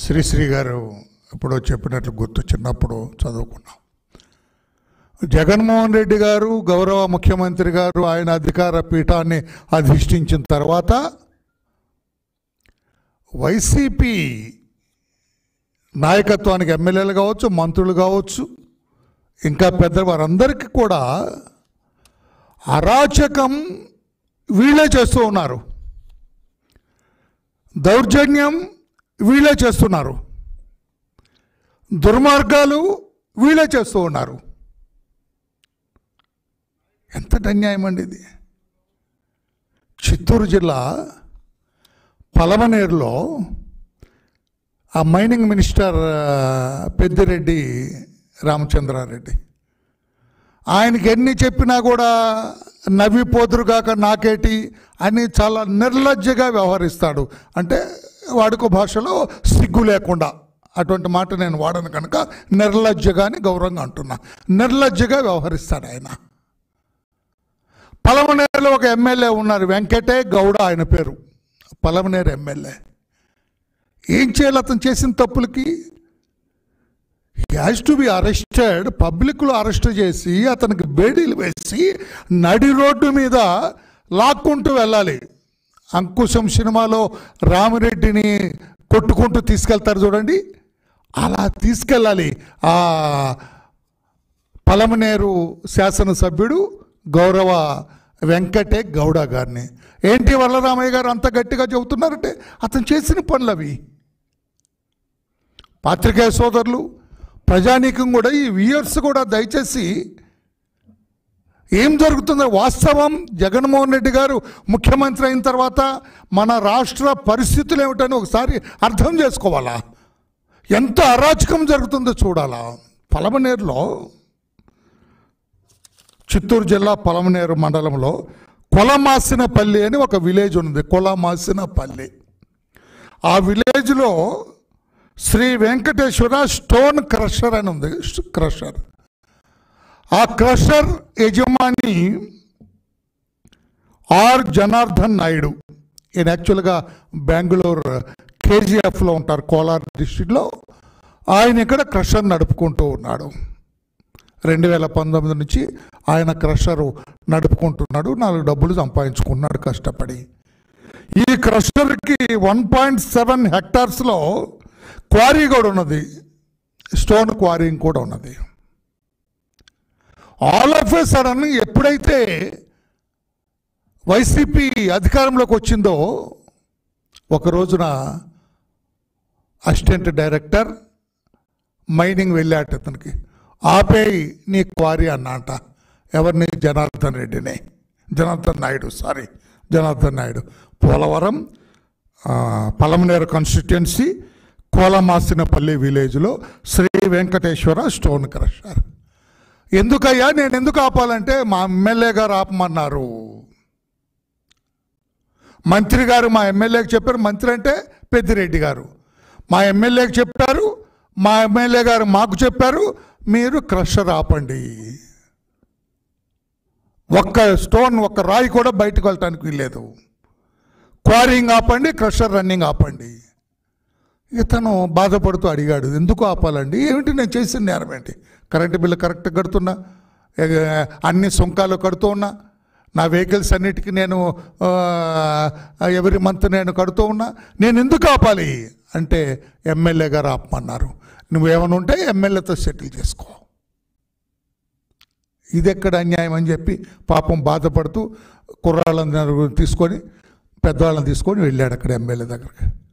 శ్రీశ్రీ గారు ఇప్పుడు చెప్పినట్లు గుర్తు చిన్నప్పుడు చదువుకున్నాం జగన్మోహన్ రెడ్డి గారు గౌరవ ముఖ్యమంత్రి గారు ఆయన అధికార పీఠాన్ని అధిష్ఠించిన తర్వాత వైసీపీ నాయకత్వానికి ఎమ్మెల్యేలు కావచ్చు మంత్రులు కావచ్చు ఇంకా పెద్ద వారందరికీ కూడా అరాచకం వీళ్ళే చేస్తూ ఉన్నారు దౌర్జన్యం వీళ్ళే చేస్తున్నారు దుర్మార్గాలు వీళ్ళే చేస్తూ ఉన్నారు ఎంత అన్యాయం అండి ఇది చిత్తూరు జిల్లా పలమనేరులో ఆ మైనింగ్ మినిస్టర్ ఆ, పెద్దిరెడ్డి రామచంద్రారెడ్డి ఆయనకి ఎన్ని చెప్పినా కూడా నవ్విపోదురుగాక నాకేటి అని చాలా నిర్లజ్జగా వ్యవహరిస్తాడు అంటే వాడుక భాషలో సిగ్గు లేకుండా అటువంటి మాట నేను వాడను కనుక నిర్లజ్జగా అని గౌరవంగా అంటున్నా నిర్లజ్జగా వ్యవహరిస్తాడు ఆయన పలమనేరులో ఒక ఎమ్మెల్యే ఉన్నారు వెంకటే గౌడ ఆయన పేరు పలమనేరు ఎమ్మెల్యే ఏం చేయాలి అతను చేసిన తప్పులకి హ్యాస్ టు బి అరెస్టెడ్ పబ్లిక్లో అరెస్ట్ చేసి అతనికి బేడీలు వేసి నడి రోడ్డు మీద లాక్కుంటూ వెళ్ళాలి అంకుశం సినిమాలో రామిరెడ్డిని కొట్టుకుంటూ తీసుకెళ్తారు చూడండి అలా తీసుకెళ్ళాలి ఆ పలమనేరు శాసనసభ్యుడు గౌరవ వెంకటే గౌడ గారిని ఏంటి వల్లరామయ్య గారు అంత గట్టిగా చెబుతున్నారంటే అతను చేసిన పనులు అవి పాత్రికేయ సోదరులు ప్రజానీకం కూడా ఈ వ్యూయర్స్ కూడా దయచేసి ఏం జరుగుతుందో వాస్తవం జగన్మోహన్ రెడ్డి గారు ముఖ్యమంత్రి అయిన తర్వాత మన రాష్ట్ర పరిస్థితులు ఏమిటని ఒకసారి అర్థం చేసుకోవాలా ఎంత అరాచకం జరుగుతుందో చూడాలా పలమనేరులో చిత్తూరు జిల్లా పలమనేరు మండలంలో కొలమాసినపల్లి అని ఒక విలేజ్ ఉంది కొలమాసినపల్లి ఆ విలేజ్లో శ్రీ వెంకటేశ్వర స్టోన్ క్రషర్ అని ఉంది క్రషర్ ఆ క్రషర్ యజమాని ఆర్ జనార్దన్ నాయుడు ఈయన యాక్చువల్గా బెంగళూరు కేజీఎఫ్లో ఉంటారు కోలార్ డిస్టిక్లో ఆయన ఇక్కడ క్రషర్ నడుపుకుంటూ ఉన్నాడు రెండు వేల పంతొమ్మిది నుంచి ఆయన క్రషరు నడుపుకుంటున్నాడు నాలుగు డబ్బులు సంపాదించుకున్నాడు కష్టపడి ఈ క్రషర్కి వన్ పాయింట్ సెవెన్ హెక్టార్స్లో క్వారీ కూడా ఉన్నది స్టోన్ క్వారీయింగ్ కూడా ఉన్నది ఆల్ ఆఫ్ ఏ సడన్ ఎప్పుడైతే వైసీపీ అధికారంలోకి వచ్చిందో ఒక రోజున అసిస్టెంట్ డైరెక్టర్ మైనింగ్ వెళ్ళాట అతనికి ఆపేయి నీ క్వారీ అన్నట ఎవరిని జనార్దన్ రెడ్డిని జనార్దన్ నాయుడు సారీ జనార్దన్ నాయుడు పోలవరం ఆ, పలమనేరు కాన్స్టిట్యున్సీ కోలమాసినపల్లి విలేజ్లో శ్రీ వెంకటేశ్వర స్టోన్ క్రషర్ ఎందుకయ్యా నేను ఎందుకు ఆపాలంటే మా ఎమ్మెల్యే గారు ఆపమన్నారు మంత్రి గారు మా ఎమ్మెల్యేకి చెప్పారు మంత్రి అంటే పెద్దిరెడ్డి గారు మా ఎమ్మెల్యేకి చెప్పారు మా ఎమ్మెల్యే గారు మాకు చెప్పారు మీరు క్రషర్ ఆపండి ఒక్క స్టోన్ ఒక్క రాయి కూడా బయటకు వెళ్ళటానికి వీల్లేదు క్వారింగ్ ఆపండి క్రషర్ రన్నింగ్ ఆపండి ఇతను బాధపడుతూ అడిగాడు ఎందుకు ఆపాలండి ఏమిటి నేను చేసిన నేరం ఏంటి కరెంటు బిల్లు కరెక్ట్ కడుతున్నా ఏ- అన్ని సుంకాలు కడుతూ ఉన్నా నా వెహికల్స్ అన్నిటికీ నేను ఎవరి మంత్ నేను కడుతూ ఉన్నా నేను ఎందుకు ఆపాలి అంటే ఎమ్మెల్యే గారు ఆపమన్నారు నువ్వేమైనా ఉంటే ఎమ్మెల్యేతో సెటిల్ చేసుకో ఇది ఎక్కడ అన్యాయం అని చెప్పి పాపం బాధపడుతూ కుర్రాళ్ళని తీసుకొని పెద్దవాళ్ళని తీసుకొని వెళ్ళాడు అక్కడ ఎమ్మెల్యే దగ్గరికి